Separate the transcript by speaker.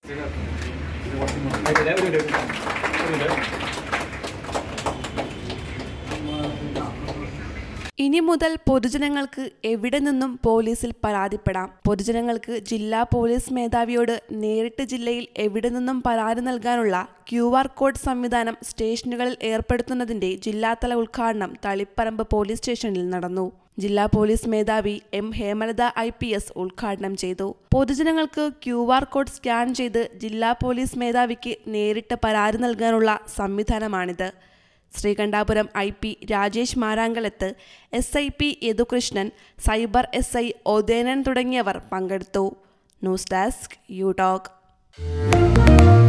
Speaker 1: ഇനി മുതൽ പൊതുജനങ്ങൾക്ക് എവിടെ നിന്നും പോലീസിൽ പരാതിപ്പെടാം പൊതുജനങ്ങൾക്ക് ജില്ലാ പോലീസ് മേധാവിയോട് നേരിട്ട് ജില്ലയിൽ എവിടെ നിന്നും പരാതി നൽകാനുള്ള ക്യു ആർ കോഡ് സംവിധാനം സ്റ്റേഷനുകളിൽ ഏർപ്പെടുത്തുന്നതിന്റെ ജില്ലാതല ഉദ്ഘാടനം തളിപ്പറമ്പ് പോലീസ് സ്റ്റേഷനിൽ നടന്നു ജില്ലാ പോലീസ് മേധാവി M Hemalatha I P S ഉദ്ഘാടനം ചെയ്തു പൊതുജനങ്ങൾക്ക് ക്യു ആർ കോഡ് സ്കാൻ ചെയ്ത് ജില്ലാ പോലീസ് മേധാവിക്ക് നേരിട്ട് പരാതി നൽകാനുള്ള സംവിധാനമാണിത് Sreekandapuram I P Rajesh Marankalath S I P Yadukrishnan cyber S I Odenan തുടങ്ങിയവർ പങ്കെടുത്തു ന്യൂസ് ഡെസ്ക് യു ടോക്ക്